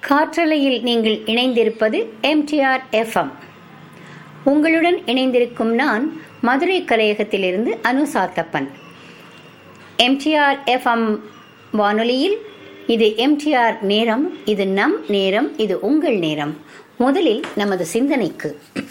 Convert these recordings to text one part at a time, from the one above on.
காற்றலையில் நீங்கள் இணைந்திருப்பது எம்டிஆர் எஃப்எம் உங்களுடன் இணைந்திருக்கும் நான் மதுரை கலையகத்திலிருந்து அனு சாத்தப்பன் எம்டிஆர் எஃப்எம் வானொலியில் இது எம்டிஆர் நேரம் இது நம் நேரம் இது உங்கள் நேரம் முதலில் நமது சிந்தனைக்கு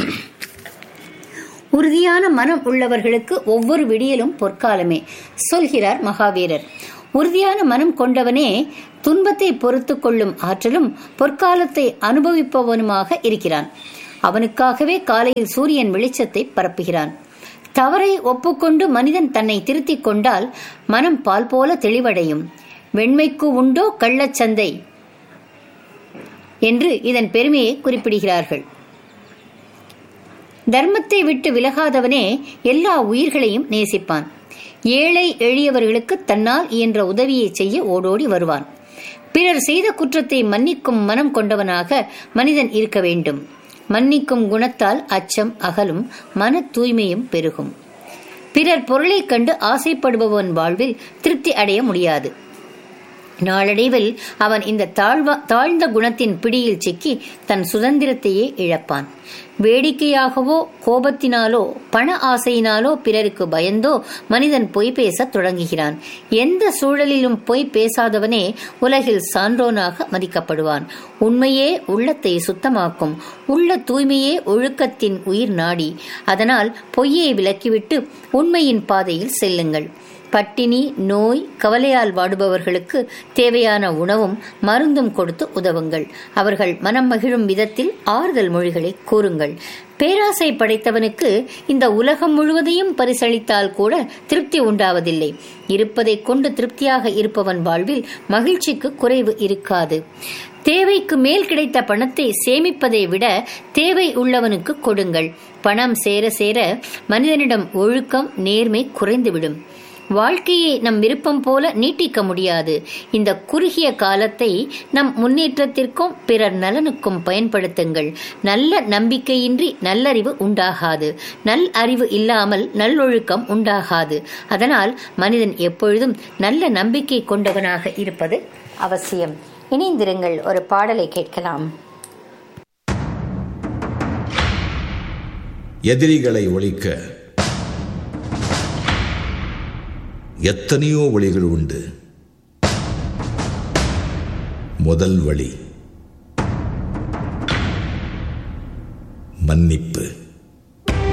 உறுதியான மனம் உள்ளவர்களுக்கு ஒவ்வொரு விடியலும் பொற்காலமே சொல்கிறார் மகாவீரர் உறுதியான மனம் கொண்டவனே துன்பத்தை பொறுத்து கொள்ளும் ஆற்றலும் பொற்காலத்தை அனுபவிப்பவனுமாக இருக்கிறான் அவனுக்காகவே காலையில் சூரியன் வெளிச்சத்தை பரப்புகிறான் தவறை ஒப்புக்கொண்டு மனிதன் தன்னை திருத்திக் கொண்டால் மனம் பால் போல தெளிவடையும் வெண்மைக்கு உண்டோ கள்ளச்சந்தை என்று இதன் பெருமையை குறிப்பிடுகிறார்கள் தர்மத்தை விட்டு விலகாதவனே எல்லா உயிர்களையும் நேசிப்பான் ஏழை எளியவர்களுக்கு தன்னால் இயன்ற உதவியை செய்ய ஓடோடி வருவான் பிறர் செய்த குற்றத்தை மன்னிக்கும் மனம் கொண்டவனாக மனிதன் இருக்க வேண்டும் மன்னிக்கும் குணத்தால் அச்சம் அகலும் மன தூய்மையும் பெருகும் பிறர் பொருளைக் கண்டு ஆசைப்படுபவன் வாழ்வில் திருப்தி அடைய முடியாது நாளடைவில் அவன் இந்த தாழ்வ தாழ்ந்த குணத்தின் பிடியில் சிக்கி தன் சுதந்திரத்தையே இழப்பான் வேடிக்கையாகவோ கோபத்தினாலோ பண ஆசையினாலோ பிறருக்கு பயந்தோ மனிதன் பொய் பேசத் தொடங்குகிறான் எந்த சூழலிலும் பொய் பேசாதவனே உலகில் சான்றோனாக மதிக்கப்படுவான் உண்மையே உள்ளத்தை சுத்தமாக்கும் உள்ள தூய்மையே ஒழுக்கத்தின் உயிர் நாடி அதனால் பொய்யை விலக்கிவிட்டு உண்மையின் பாதையில் செல்லுங்கள் பட்டினி நோய் கவலையால் வாடுபவர்களுக்கு தேவையான உணவும் மருந்தும் கொடுத்து உதவுங்கள் அவர்கள் மனம் மகிழும் விதத்தில் ஆறுதல் மொழிகளை கூறுங்கள் பேராசை படைத்தவனுக்கு இந்த உலகம் முழுவதையும் பரிசளித்தால் கூட திருப்தி உண்டாவதில்லை இருப்பதைக் கொண்டு திருப்தியாக இருப்பவன் வாழ்வில் மகிழ்ச்சிக்கு குறைவு இருக்காது தேவைக்கு மேல் கிடைத்த பணத்தை சேமிப்பதை விட தேவை உள்ளவனுக்கு கொடுங்கள் பணம் சேர சேர மனிதனிடம் ஒழுக்கம் நேர்மை குறைந்துவிடும் வாழ்க்கையை நம் விருப்பம் போல நீட்டிக்க முடியாது இந்த குறுகிய காலத்தை நம் முன்னேற்றத்திற்கும் பிறர் நலனுக்கும் பயன்படுத்துங்கள் நல்ல நம்பிக்கையின்றி நல்லறிவு உண்டாகாது நல் அறிவு இல்லாமல் நல்லொழுக்கம் உண்டாகாது அதனால் மனிதன் எப்பொழுதும் நல்ல நம்பிக்கை கொண்டவனாக இருப்பது அவசியம் இணைந்திருங்கள் ஒரு பாடலை கேட்கலாம் எதிரிகளை ஒழிக்க எத்தனையோ வழிகள் உண்டு முதல் வழி மன்னிப்பு